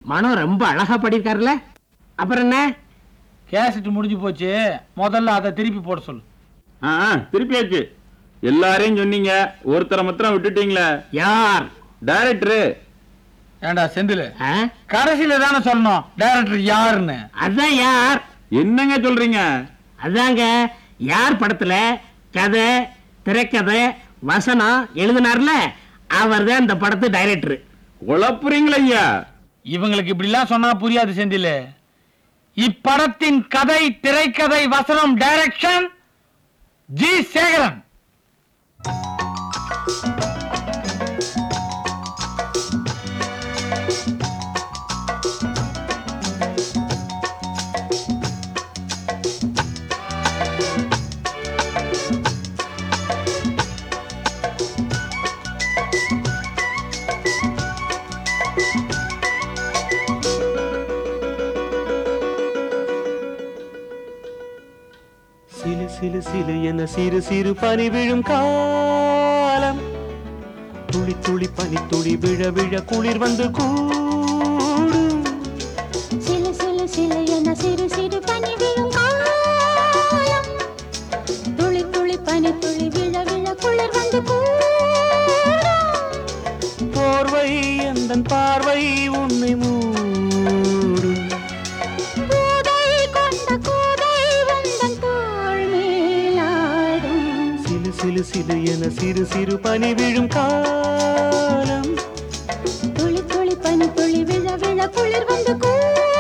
மனம் ரொம்ப அழகா பாடியிருக்காருல்ல அப்புறம் என்ன கேசட் முடிஞ்சு போச்சு முதல்ல அதை திருப்பி போட சொல்லு ஆ ஆ, திருப்பியாச்சு எல்லாரையும் சொன்னீங்க ஒருத்தரை மாத்திரம் விட்டுட்டீங்களே யார் டைரக்டரு ஏண்டா செந்தில் ஆ? கடைசியில தானே சொல்லணும் டைரக்டர் யாருன்னு அதான் யார் என்னங்க சொல்றீங்க அதாங்க யார் படத்துல கதை திரைக்கதை வசனம் எழுதினார்ல அவர் தான் இந்த படத்து டைரக்டர் குழப்புறீங்களா ஐயா இவங்களுக்கு இப்படிலாம் சொன்னா புரியாது செந்தில் இப்படத்தின் கதை திரைக்கதை வசனம் டைரக்ஷன் ஜி சேகரன் சிலு சிலு சிலு என சிறு சிறு பனி விழும் காலம் துளி துளி பனி துளி விழ விழ குளிர் வந்து கூடும் சிலு சிலு சிலு என சிறு சிறு பனி விழும் காலம் துளி துளி பனி துளி விழ விழ குளிர் வந்து கூடும் போர்வை எந்தன் பார்வை உன்னை மூடும் கூதை கொண்ட கூதை உந்தன் தோள் மேலாடும் சிலு சிலு சிலு என சிறு சிறு பனி விழும் காலம் துளி துளி பனி துளி விழ விழ குளிர் வந்து கூடும்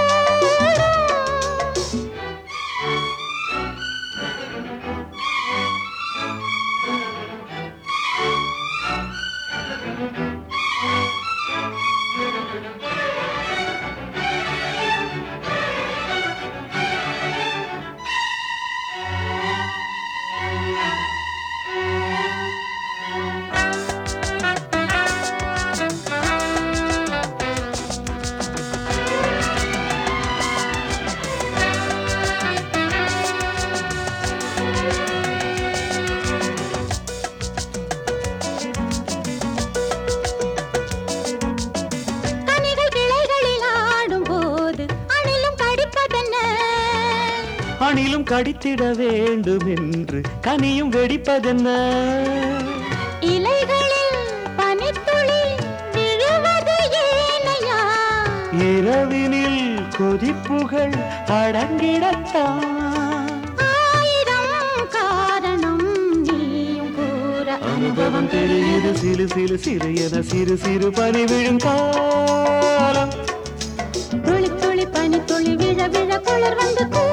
கனிகள் கிளைகளில் ஆடும் போது அணிலும் கடிப்பதென்ன அணிலும் கடித்திட வேண்டும் என்று கனியும் வெடிப்பதென்ன இலைகளில் பனித்துளி விழுவது ஏனையா இரவினில் கொதிப்புகள் அடங்கிடத்தான் ஆயிரம் காரணம் நீயும் கூற அனுபவம் தெரியுது சிறு சிறு சிறு என சிறு சிறு பனி விழும் காலம் துளி துளி பனி துளி விழ விழ குளிர் வந்து கூடும்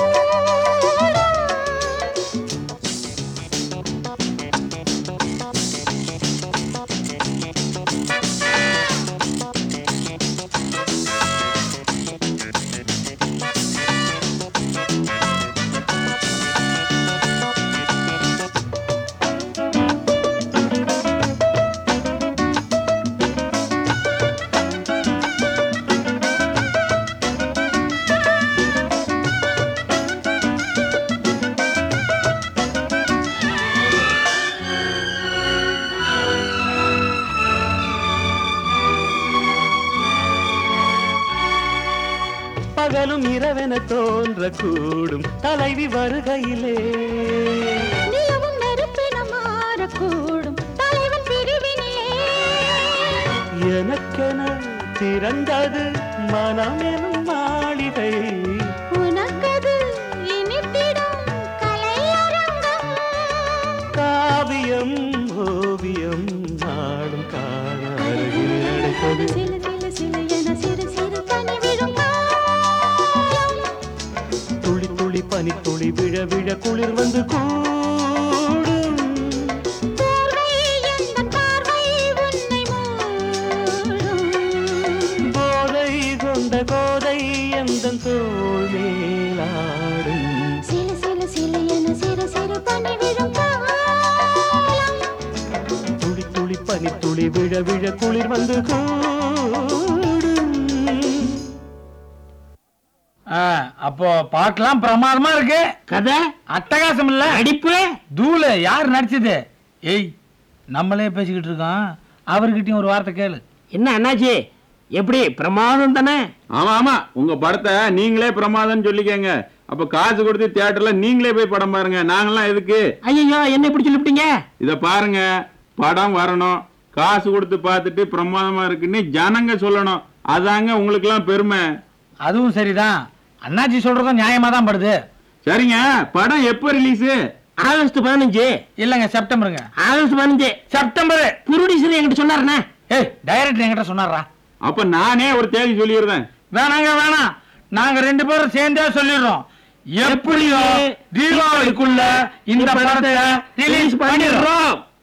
பகலும் இரவென தோன்ற கூடும் தலைவி வருகையிலே நிலவும் நெருப்பின மாறக்கூடும் தலைவன் பிரிவினிலே எனக்கென திறந்தது மனம் எனும் மாளிகை உனக்கது இனித்திடும் கலையரங்கம் காவியம் ஓவியம் நாடும் காண அருகில் நடப்பது சிலு சிலு சிலு என சிறு சிறு பனி விழும் காலம் துளி துளி பனி துளி விழ விழ குளிர் வந்து கூடும் பார்வை எந்தன் பார்வை உன்னை மூடும் போதை கொண்ட கோதை எந்தன் தோள் மேலாடும் சிலு சிலு சிலு என சிறு சிறு பனி விழும் காலம் துளி துளி பனி துளி விழ விழ குளிர் வந்து கூடும் ஆ, அப்போ பாட்டெல்லாம் பிரமாதமா இருக்கு கதை அட்டகாசம் இல்ல அடிப்பு தூளு யார் நடிச்சது ஏய் நம்மளே பேசிக்கிட்டு இருக்கோம் அவர்கிட்டயும் ஒரு வார்த்தை கேளு என்ன அண்ணாச்சி எப்படி பிரமாதம் தானே ஆமா ஆமா உங்க படத்தை நீங்களே பிரமாதம்னு சொல்லிக்கங்க அப்ப காசு கொடுத்து தியேட்டர்ல நீங்களே போய் படம் பாருங்க நாங்கெல்லாம் எதுக்கு ஐயோ என்ன இப்படி சொல்லிவிட்டீங்க இத பாருங்க படம் வரணும் காசு கொடுத்து பார்த்துட்டு பிரமாதமா இருக்குன்னு ஜனங்க சொல்லணும் அதாங்க உங்களுக்கு எல்லாம் பெருமை அதுவும் சரிதான் அண்ணாச்சி சொல்றதும் நியாயமா தான் படுது சரிங்க படம் எப்ப ரிலீஸ் ஆகஸ்ட் பதினஞ்சு இல்லங்க செப்டம்பருங்க ஆகஸ்ட் பதினஞ்சு செப்டம்பர் புருடிசர் என்கிட்ட சொன்னாருண்ணே ஏய் டைரக்டர் என்கிட்ட சொன்னாரா அப்ப நானே ஒரு தேதி சொல்லிடுறேன் வேணாங்க வேணாம் நாங்க ரெண்டு பேரும் சேர்ந்தே சொல்லிடுறோம் எப்படியோ தீபாவளிக்குள்ள இந்த படத்தை ரிலீஸ் பண்ணிடுறோம்